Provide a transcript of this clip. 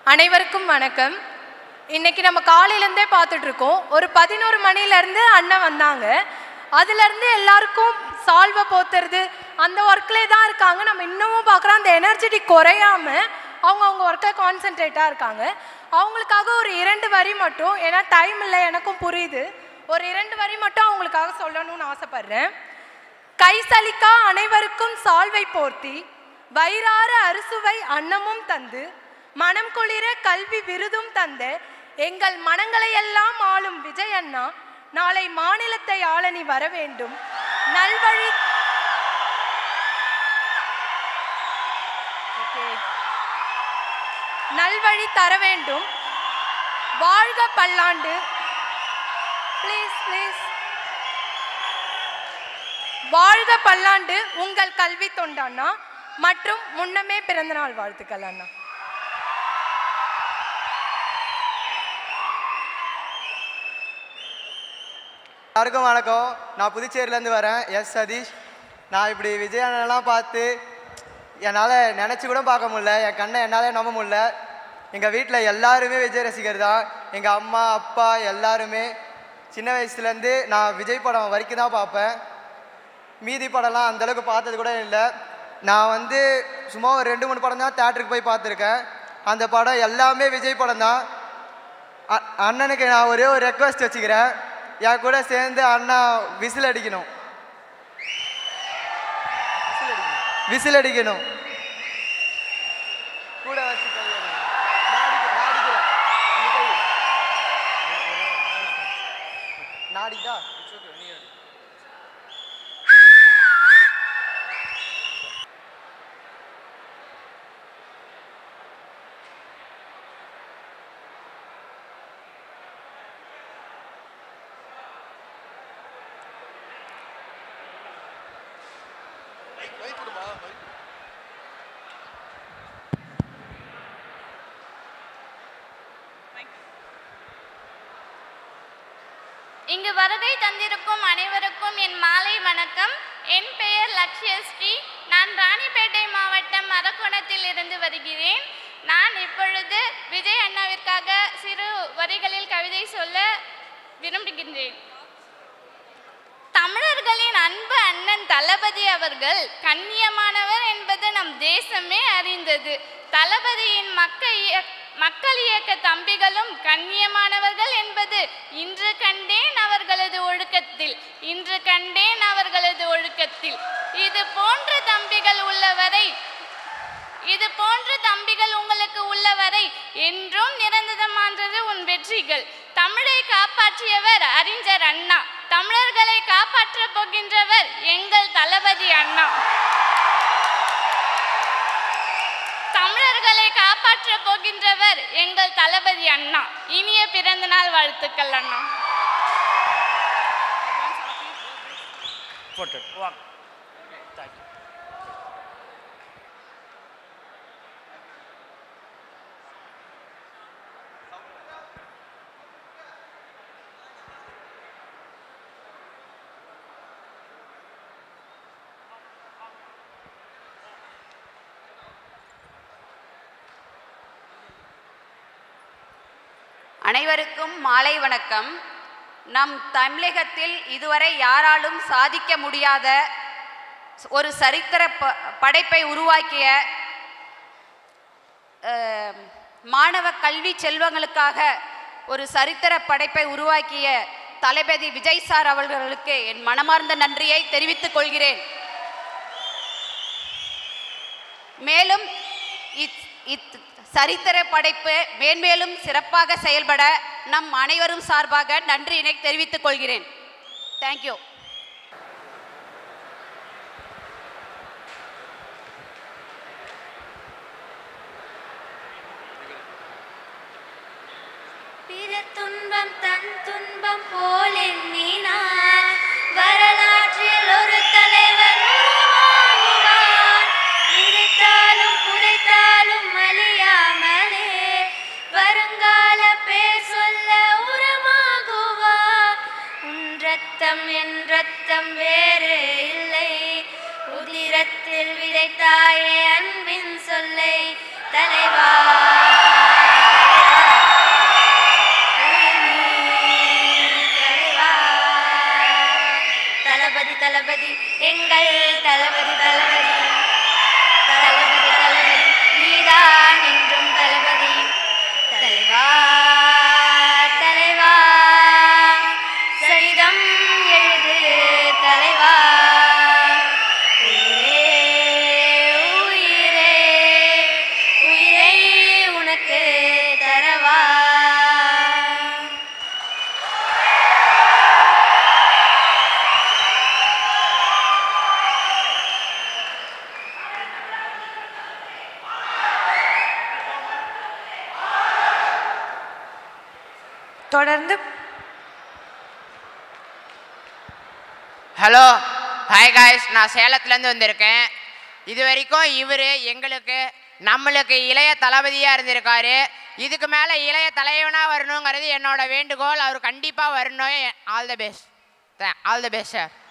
அனைவருக்கும் வணக்கம் இன்னைக்கு நம்ம காலையிலேருந்தே பார்த்துட்டு இருக்கோம் ஒரு பதினோரு மணிலேருந்து அண்ணன் வந்தாங்க அதுலேருந்து எல்லாருக்கும் சால்வை போத்துறது அந்த ஒர்க்லேயே தான் இருக்காங்க நம்ம இன்னமும் பார்க்குறோம் அந்த எனர்ஜெட்டிக் குறையாம அவங்க அவங்க ஒர்க்கில் கான்சென்ட்ரேட்டாக இருக்காங்க அவங்களுக்காக ஒரு இரண்டு வரி மட்டும் ஏன்னா டைம் இல்லை எனக்கும் புரியுது ஒரு இரண்டு வரி மட்டும் அவங்களுக்காக சொல்லணும்னு ஆசைப்படுறேன் கைசலிக்கா அனைவருக்கும் சால்வை போர்த்தி வயிறார அறுசுவை அன்னமும் தந்து மனம் குளிர கல்வி விருதும் தந்த எங்கள் மனங்களையெல்லாம் ஆளும் விஜய் அண்ணா நாளை மாநிலத்தை ஆள நீ வர வேண்டும் நல்வழி Okay. நல்வழி தர வேண்டும் வாழ்க பல்லாண்டு ப்ளீஸ் ப்ளீஸ் வாழ்க பல்லாண்டு உங்கள் கல்வி தொண்டாண்ணா மற்றும் முன்னமே பிறந்தநாள் வாழ்த்துக்கள் அண்ணா எல்லாருக்கும் வணக்கம் நான் புதுச்சேரியிலேருந்து வரேன் எஸ் சதீஷ் நான் இப்படி விஜய் அண்ணனெல்லாம் பார்த்து என்னால் நினச்சி கூட பார்க்க முடியல என் கண்ணை என்னால் நம்ப முடியல எங்கள் வீட்டில் எல்லாருமே விஜய் ரசிகர் தான் எங்கள் அம்மா அப்பா எல்லாருமே சின்ன வயசுலேருந்து நான் விஜய் படம் வரைக்கும் தான் பார்ப்பேன் மீதி படம்லாம் அந்தளவுக்கு பார்த்தது கூட இல்லை நான் வந்து சும்மா ஒரு ரெண்டு மூணு படம் தான் தேட்டருக்கு போய் பார்த்துருக்கேன் அந்த படம் எல்லாமே விஜய் படம் தான் அ- அண்ணனுக்கு நான் ஒரே ஒரு ரெக்வஸ்ட் வச்சுக்கிறேன் என் கூட சேர்ந்து அண்ணா விசில் அடிக்கணும் விசில் அடிக்கணும் கூட வச்சு கையை எடுங்க. நான் அடிக்கிறேன், நான் அடிக்கிறேன். இந்த கை. நான் அடிக்கட்டா? இங்கு வருகை தந்திருக்கும் அனைவருக்கும் என் மாலை வணக்கம் என் பெயர் லக்ஷ்யஸ்ரீ நான் ராணிப்பேட்டை மாவட்டம் அரக்கோணத்தில் இருந்து வருகிறேன் நான் இப்பொழுது விஜய் அண்ணாவிற்காக சிறு வரிகளில் கவிதை சொல்ல விரும்புகின்றேன் தமிழர்களின் அன்பு அண்ணன் தளபதி அவர்கள் கண்ணியமானவர் என்பது நம் தேசமே அறிந்தது தளபதியின் மக்கள் இய- மக்கள் இயக்க தம்பிகளும் கண்ணியமானவர்கள் என்பது இன்று கண்டேன் அவர்களது ஒழுக்கத்தில் இன்று கண்டேன் அவர்களது ஒழுக்கத்தில் இது போன்ற தம்பிகள் உள்ளவரை இது போன்ற தம்பிகள் உங்களுக்கு உள்ளவரை என்றும் நிரந்தரமானது உன் வெற்றிகள் தமிழை காப்பாற்றியவர் அறிஞர் அண்ணா தமிழர்களை காப்பாற்றப் போகின்றவர் எங்கள் தளபதி அண்ணா தமிழர்களை காப்பாற்றப் போகின்றவர் எங்கள் தளபதி அண்ணா இனிய பிறந்தநாள் வாழ்த்துக்கள் அண்ணா போட்டு வாங்க தேங்க்யூ அனைவருக்கும் மாலை வணக்கம் நம் தமிழகத்தில் இதுவரை யாராலும் சாதிக்க முடியாத ஒரு சரித்திர ப- படைப்பை உருவாக்கிய அஹ், மாணவ கல்வி செல்வங்களுக்காக ஒரு சரித்திர படைப்பை உருவாக்கிய தளபதி விஜய் சார் அவர்களுக்கு என் மனமார்ந்த நன்றியை தெரிவித்துக் கொள்கிறேன் மேலும் இத் இத் சரித்திர படைப்பு மேன்மேலும் சிறப்பாக செயல்பட நம் அனைவரும் சார்பாக நன்றியினை தெரிவித்துக் கொள்கிறேன் தேங்க்யூ பிற துன்பம் தன் துன்பம் போல் எண்ணினார் வரலாற்றில் ஒரு தலைவர் உருவாகுவார் நினைத்தாலும் புதைத்தாலும் அழியாமலே வருங்கால பேர் சொல்ல உரமாகுவார் உன் ரத்தம் என் ரத்தம் வேறு இல்லை உதிரத்தில் விதைத்தாயே அன்பின் சொல்லை தலைவா உனக்கு தரவா தொடர்ந்து ஹலோ ஹாய் காய்ஸ் நான் சேலத்துலேருந்து வந்திருக்கேன் இது வரைக்கும் இவர் எங்களுக்கு நம்மளுக்கு இளைய தளபதியாக இருந்திருக்காரு இதுக்கு மேலே இளைய தலைவனாக வரணுங்கிறது என்னோட வேண்டுகோள் அவர் கண்டிப்பாக வரணும் all the best all the best sir